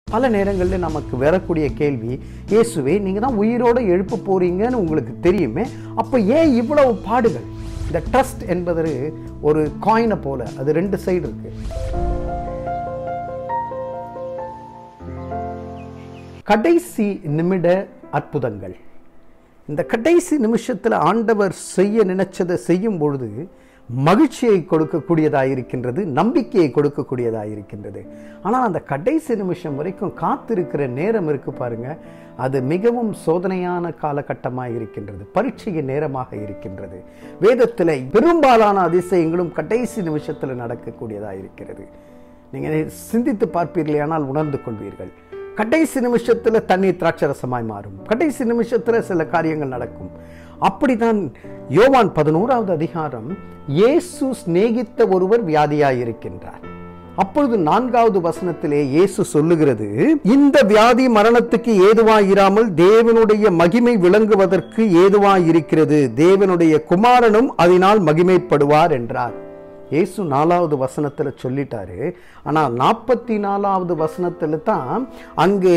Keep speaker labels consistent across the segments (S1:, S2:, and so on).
S1: பல நேரங்களில் நமக்கு வரக்கூடிய கேள்வி இயேசுவே நீங்கள் தான் உயிரோடு எழுப்ப போறீங்கன்னு உங்களுக்கு தெரியுமே அப்போ ஏன் இவ்வளவு பாடுகள் இந்த ட்ரஸ்ட் என்பது ஒரு காயினை போல அது ரெண்டு சைடு இருக்கு கடைசி நிமிட அற்புதங்கள் இந்த கடைசி நிமிஷத்தில் ஆண்டவர் செய்ய நினைச்சதை செய்யும் பொழுது மகிழ்ச்சியை கொடுக்கக்கூடியதாக இருக்கின்றது நம்பிக்கையை கொடுக்கக்கூடியதாக இருக்கின்றது ஆனால் அந்த கடைசி நிமிஷம் வரைக்கும் காத்திருக்கிற நேரம் இருக்கு பாருங்க அது மிகவும் சோதனையான காலகட்டமாக இருக்கின்றது பரீட்சையின் நேரமாக இருக்கின்றது வேதத்தில் பெரும்பாலான அதிசயங்களும் கடைசி நிமிஷத்தில் நடக்கக்கூடியதாக இருக்கிறது நீங்கள் சிந்தித்து பார்ப்பீர்களே ஆனால் உணர்ந்து கொள்வீர்கள் கடைசி நிமிஷத்தில் தண்ணீர் திராட்சரசமாய் மாறும் கடைசி நிமிஷத்தில் சில காரியங்கள் நடக்கும் அப்படிதான் யோவான் பதினோராவது அதிகாரம் இயேசு சிநேகித்த ஒருவர் வியாதியாய் இருக்கின்றார் அப்பொழுது நான்காவது வசனத்திலே இயேசு சொல்லுகிறது இந்த வியாதி மரணத்துக்கு ஏதுவாயிராமல் தேவனுடைய மகிமை விளங்குவதற்கு ஏதுவாயிருக்கிறது தேவனுடைய குமாரனும் அதனால் மகிமைப்படுவார் என்றார் இயேசு நாலாவது வசனத்தில் சொல்லிட்டாரு ஆனால் நாற்பத்தி நாலாவது வசனத்தில் தான் அங்கே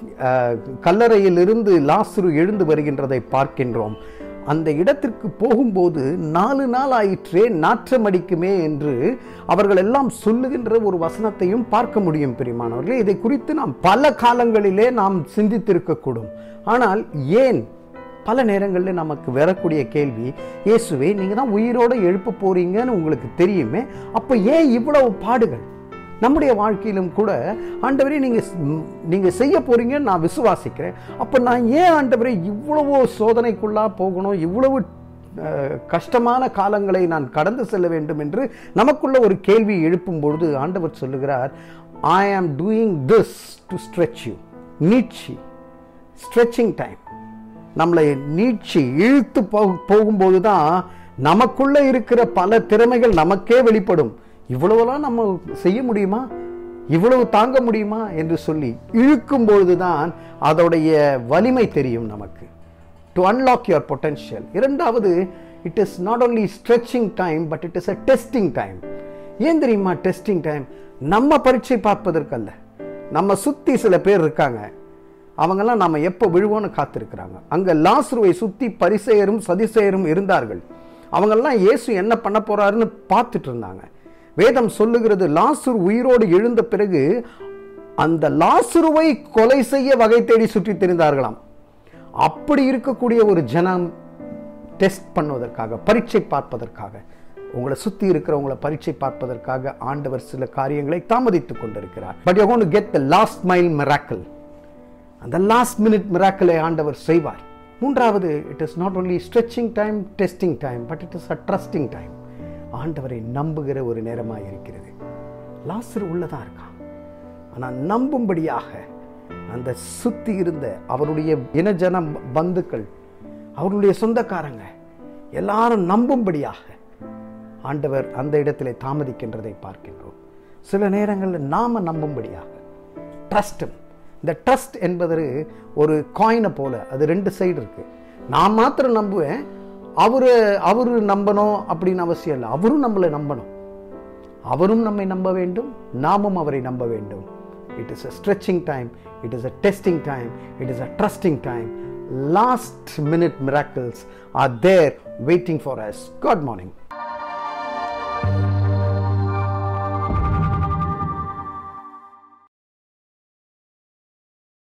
S1: கல்லறையிலிருந்து லாசுரு எழுந்து வருகின்றதை பார்க்கின்றோம் அந்த இடத்திற்கு போகும்போது நாலு நாள் ஆயிற்றே நாற்றமடிக்குமே என்று அவர்கள் எல்லாம் சொல்லுகின்ற ஒரு வசனத்தையும் பார்க்க முடியும் பெரியமானவர்களே இதை குறித்து நாம் பல காலங்களிலே நாம் சிந்தித்திருக்கக்கூடும் ஆனால் ஏன் பல நேரங்களில் நமக்கு வரக்கூடிய கேள்வி இயேசுவே நீங்கள் தான் உயிரோடு எழுப்ப போறீங்கன்னு உங்களுக்கு தெரியுமே அப்போ ஏன் இவ்வளவு பாடுகள் நம்முடைய வாழ்க்கையிலும் கூட ஆண்டவரே நீங்கள் நீங்கள் செய்ய போறீங்கன்னு நான் விசுவாசிக்கிறேன் அப்போ நான் ஏன் ஆண்டவரே இவ்வளவோ சோதனைக்குள்ளா போகணும் இவ்வளவு கஷ்டமான காலங்களை நான் கடந்து செல்ல வேண்டும் என்று நமக்குள்ள ஒரு கேள்வி எழுப்பும் பொழுது ஆண்டவர் சொல்லுகிறார் I am doing this to stretch you நீட்சி ஸ்ட்ரெச்சிங் டைம் நம்மளை நீட்சி இழுத்து போகும்போது தான் நமக்குள்ள இருக்கிற பல திறமைகள் நமக்கே வெளிப்படும் இவ்வளவுலாம் நம்ம செய்ய முடியுமா இவ்வளவு தாங்க முடியுமா என்று சொல்லி இழுக்கும் பொழுதுதான் அதோடைய வலிமை தெரியும் நமக்கு டு அன்லாக் யுவர் பொட்டன்ஷியல் இரண்டாவது it is not only stretching time but it is a testing time ஏன் தெரியுமா டெஸ்டிங் டைம் நம்ம பரீட்சை பார்ப்பதற்கல்ல நம்ம சுற்றி சில பேர் இருக்காங்க அவங்கெல்லாம் நம்ம எப்போ விழுவோன்னு காத்திருக்கிறாங்க அங்கே லாசுருவை சுற்றி பரிசெயரும் சதிசெயரும் இருந்தார்கள் அவங்கெல்லாம் இயேசு என்ன பண்ண போறாருன்னு பார்த்துட்டு இருந்தாங்க வேதம் சொல்லுகிறது லாசுர் உயிரோடு எழுந்த பிறகு அந்த லாசுருவை கொலை செய்ய வகை தேடி சுற்றி தெரிந்தார்களாம் அப்படி இருக்கக்கூடிய ஒரு ஜனம் டெஸ்ட் பண்ணுவதற்காக பரீட்சை பார்ப்பதற்காக உங்களை சுத்தி இருக்கிறவங்களை பரீட்சை பார்ப்பதற்காக ஆண்டவர் சில காரியங்களை தாமதித்துக் கொண்டிருக்கிறார் but you gonna get the last mile miracle அந்த லாஸ்ட் மினிட் மிராக்கிளை ஆண்டவர் செய்வார் மூன்றாவது it is not only stretching time testing time but it is a trusting time ஆண்டவரை நம்புகிற ஒரு நேரமாக இருக்கிறது லாஸ்டர் உள்ளதாக இருக்கான் ஆனால் நம்பும்படியாக அந்த சுத்தி இருந்த அவருடைய இனஜன பந்துக்கள் அவருடைய சொந்தக்காரங்க எல்லாரும் நம்பும்படியாக ஆண்டவர் அந்த இடத்திலே தாமதிக்கின்றதை பார்க்கின்றோம் சில நேரங்களில் நாம நம்பும்படியாக ட்ரஸ்ட்டும் இந்த ட்ரஸ்ட் என்பது ஒரு காயினை போல அது ரெண்டு சைடு இருக்கு நான் மாத்திரம் நம்புவேன் அவரு அவரு நம்பணும் அப்படின்னு அவசியம் இல்லை அவரும் நம்மளை நம்பணும் அவரும் நம்மை நம்ப வேண்டும் நாமும் அவரை நம்ப வேண்டும் it is a stretching time it is a testing time it is a trusting time last minute miracles are there waiting for us good morning